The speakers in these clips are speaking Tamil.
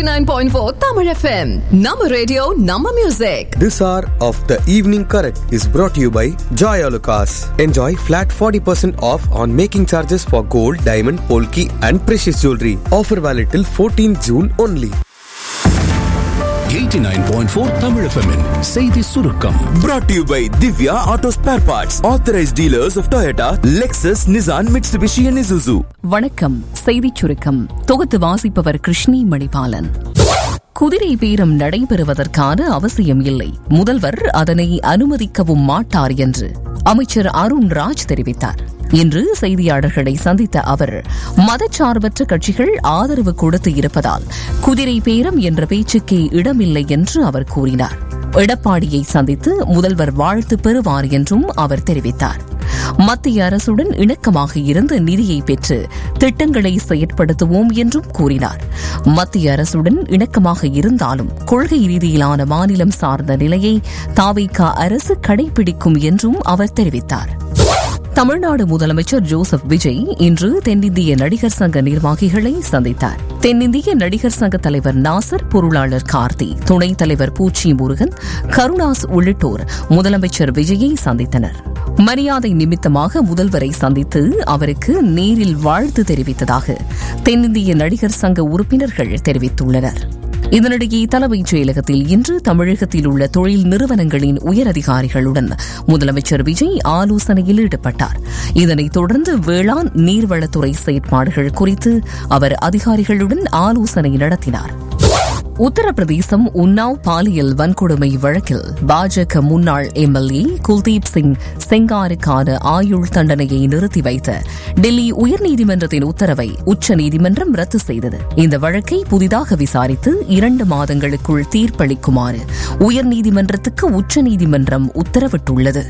89.4 Tamil FM. Nama radio, Nama music. This hour of the evening correct is brought to you by Joy Alucas. Enjoy flat 40% off on making charges for gold, diamond, polki and precious jewelry. Offer valid till 14 June only. 89.4 Tamil FM'in செய்தி சுருக்கம் Brought to you by Divya Auto Spare Parts, authorized dealers of Toyota, Lexus, Nissan, Mitsubishi, and Isuzu. வணக்கம் செய்திச் சுருக்கம் தொகுத்து வாசிப்பவர் கிருஷ்ணி மணிபாலன் குதிரை பேரம் நடைபெறுவதற்கான அவசியம் இல்லை முதல்வர் அதனை அனுமதிக்கவும் மாட்டார் என்று அமைச்சர் அருண் ராஜ் தெரிவித்தார் இன்று செய்தியாளர்களை சந்தித்த அவர் மதச்சார்பற்ற கட்சிகள் ஆதரவு கொடுத்து இருப்பதால் குதிரை பேரம் என்ற பேச்சுக்கே இடமில்லை என்று அவர் கூறினார் எடப்பாடியை சந்தித்து முதல்வர் வாழ்த்து பெறுவார் என்றும் அவர் தெரிவித்தார் மத்திய அரசுடன் இணக்கமாக இருந்து நிதியை பெற்று திட்டங்களை செயற்படுத்துவோம் என்றும் கூறினார் மத்திய அரசுடன் இணக்கமாக இருந்தாலும் கொள்கை ரீதியிலான மாநிலம் சார்ந்த நிலையை தாவைக்கா அரசு கடைபிடிக்கும் என்றும் அவர் தெரிவித்தார் தமிழ்நாடு முதலமைச்சர் ஜோசப் விஜய் இன்று தென்னிந்திய நடிகர் சங்க நிர்வாகிகளை சந்தித்தார் தென்னிந்திய நடிகர் சங்க தலைவர் நாசர் பொருளாளர் கார்த்தி துணைத் தலைவர் பூச்சி முருகன் கருணாஸ் உள்ளிட்டோர் முதலமைச்சர் விஜயை சந்தித்தனர் மரியாதை நிமித்தமாக முதல்வரை சந்தித்து அவருக்கு நேரில் வாழ்த்து தெரிவித்ததாக தென்னிந்திய நடிகர் சங்க உறுப்பினர்கள் தெரிவித்துள்ளனர் இதனிடையே தலைமைச் செயலகத்தில் இன்று தமிழகத்தில் உள்ள தொழில் நிறுவனங்களின் உயரதிகாரிகளுடன் முதலமைச்சர் விஜய் ஆலோசனையில் ஈடுபட்டார் இதனைத் தொடர்ந்து வேளாண் நீர்வளத்துறை செயற்பாடுகள் குறித்து அவர் அதிகாரிகளுடன் ஆலோசனை நடத்தினார் உத்தரப்பிரதேசம் உன்னாவ் பாலியல் வன்கொடுமை வழக்கில் பாஜக முன்னாள் எம்எல்ஏ குல்தீப் சிங் செங்காருக்கான ஆயுள் தண்டனையை நிறுத்தி வைத்த டெல்லி உயர்நீதிமன்றத்தின் உத்தரவை உச்சநீதிமன்றம் ரத்து செய்தது இந்த வழக்கை புதிதாக விசாரித்து இரண்டு மாதங்களுக்குள் தீர்ப்பளிக்குமாறு உயர்நீதிமன்றத்துக்கு உச்சநீதிமன்றம் உத்தரவிட்டுள்ளது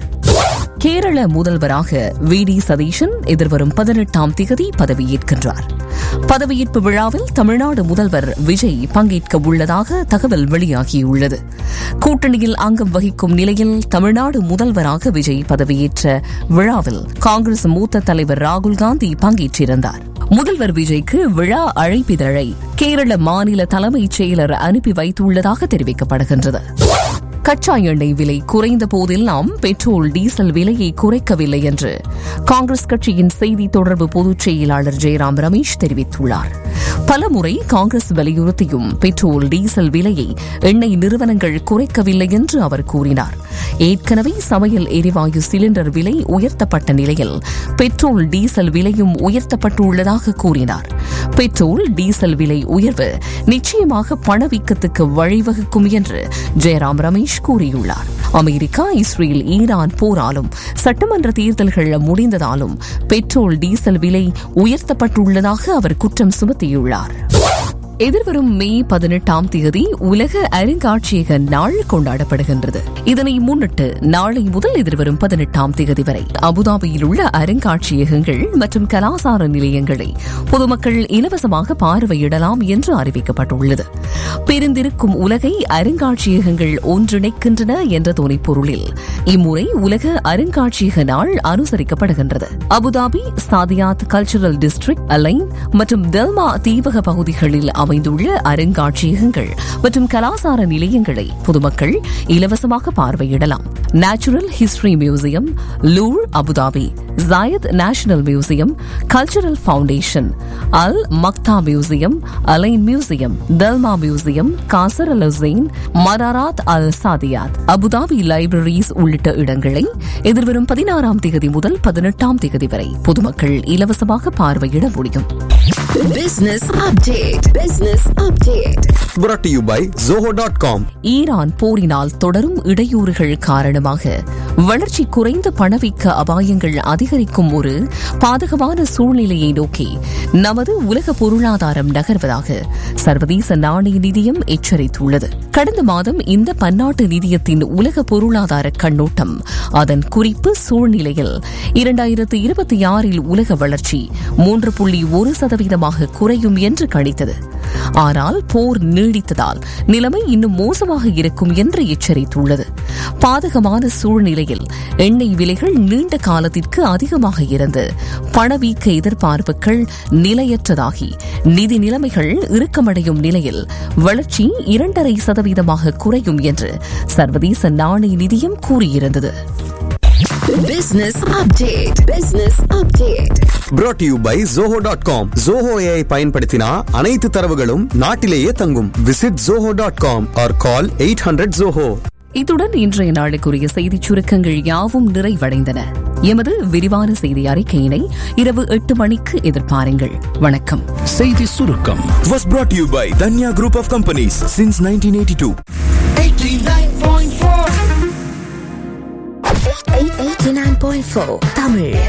கேரள முதல்வராக வி டி சதீஷன் எதிர்வரும் பதினெட்டாம் திகதி பதவியேற்கின்றார் பதவியேற்பு விழாவில் தமிழ்நாடு முதல்வர் விஜய் பங்கேற்க உள்ளதாக தகவல் வெளியாகியுள்ளது கூட்டணியில் அங்கம் வகிக்கும் நிலையில் தமிழ்நாடு முதல்வராக விஜய் பதவியேற்ற விழாவில் காங்கிரஸ் மூத்த தலைவர் ராகுல் காந்தி பங்கேற்றிருந்தார் முதல்வர் விஜய்க்கு விழா அழைப்பிதழை கேரள மாநில தலைமைச் செயலர் அனுப்பி வைத்துள்ளதாக தெரிவிக்கப்படுகின்றது கச்சா எண்ணெய் விலை குறைந்த போதெல்லாம் பெட்ரோல் டீசல் விலையை குறைக்கவில்லை என்று காங்கிரஸ் கட்சியின் செய்தி தொடர்பு பொதுச் செயலாளர் ஜெயராம் ரமேஷ் தெரிவித்துள்ளார் பலமுறை காங்கிரஸ் வலியுறுத்தியும் பெட்ரோல் டீசல் விலையை எண்ணெய் நிறுவனங்கள் குறைக்கவில்லை என்று அவர் கூறினார் ஏற்கனவே சமையல் எரிவாயு சிலிண்டர் விலை உயர்த்தப்பட்ட நிலையில் பெட்ரோல் டீசல் விலையும் உயர்த்தப்பட்டுள்ளதாக கூறினார் பெட்ரோல் டீசல் விலை உயர்வு நிச்சயமாக பணவீக்கத்துக்கு வழிவகுக்கும் என்று ஜெயராம் ரமேஷ் கூறியுள்ளார் அமெரிக்கா இஸ்ரேல் ஈரான் போராலும் சட்டமன்ற தேர்தல்கள் முடிந்ததாலும் பெட்ரோல் டீசல் விலை உயர்த்தப்பட்டுள்ளதாக அவர் குற்றம் சுமத்தியுள்ளார் எதிர்வரும் மே பதினெட்டாம் தேதி உலக அருங்காட்சியக நாள் கொண்டாடப்படுகின்றது இதனை முன்னிட்டு நாளை முதல் எதிர்வரும் பதினெட்டாம் தேதி வரை அபுதாபியில் உள்ள அருங்காட்சியகங்கள் மற்றும் கலாசார நிலையங்களை பொதுமக்கள் இலவசமாக பார்வையிடலாம் என்று அறிவிக்கப்பட்டுள்ளது பிரிந்திருக்கும் உலகை அருங்காட்சியகங்கள் ஒன்றிணைக்கின்றன என்ற துணைப்பொருளில் இம்முறை உலக அருங்காட்சியக நாள் அனுசரிக்கப்படுகின்றது Abu Dhabi Saadiyat cultural district Al Ain மற்றும் டெல்மா தீபக பகுதிகளில் அமைந்துள்ள அருங்காட்சியகங்கள் மற்றும் கலாசார நிலையங்களை பொதுமக்கள் இலவசமாக பார்வையிடலாம் natural history museum Louvre Abu Dhabi Zayed national museum cultural foundation Al Maqta museum Al Ain museum Delma museum Qasr Al Hosn Manarat Al Saadiyat Abu Dhabi libraries உள்ளிட்ட இடங்களை எதிர்வரும் பதினாறாம் தேதி முதல் பதினெட்டாம் தேதி வரை பொதுமக்கள் இலவசமாக பார்வையிட முடியும் Business update. Business update. Brought to you by Zoho.com. Iran போரினால் தொடரும் இடையூறுகள் காரணமாக வளர்ச்சி குறைந்த பணவீக்க அபாயங்கள் அதிகரிக்கும் ஒரு பாதகமான சூழ்நிலையை நோக்கி நமது உலக பொருளாதாரம் நகர்வதாக சர்வதேச நாணய நிதியம் எச்சரித்துள்ளது கடந்த மாதம் இந்த பன்னாட்டு நிதியத்தின் உலக பொருளாதார கண்ணோட்டம் அதன் குறிப்பு சூழ்நிலையில் இரண்டாயிரத்து இருபத்தி ஆறில் உலக வளர்ச்சி மூன்று புள்ளி ஒரு சதவீதமாக குறையும் என்று கணித்தது ஆனால் போர் நீடித்ததால் நிலைமை இன்னும் மோசமாக இருக்கும் என்று எச்சரித்துள்ளது பாதகமான சூழ்நிலையில் எண்ணெய் விலைகள் நீண்ட காலத்திற்கு அதிகமாக இருந்து பணவீக்க எதிர்பார்ப்புகள் நிலையற்றதாகி நிதி நிலைமைகள் இறுக்கமடையும் நிலையில் வளர்ச்சி இரண்டரை சதவீதமாக குறையும் என்று சர்வதேச நாணய நிதியம் கூறியிருந்தது Business update. Business update. brought to you by zoho dot com Zoho AI பயன்படுத்தினா அனைத்து தரவுகளும் நாட்டிலேயே தங்கும் visit zoho dot com or call eight hundred Zoho இத்துடன் இன்றைய நாளுக்குரிய செய்திச் சுருக்கங்கள் யாவும் நிறைவடைந்தன எமது விரிவான செய்தி அறிக்கையினை இரவு எட்டு மணிக்கு எதிர்பாருங்கள் வணக்கம் செய்தி சுருக்கம் Was brought to you by Danya Group of Companies since 1982. 89.4 Tamil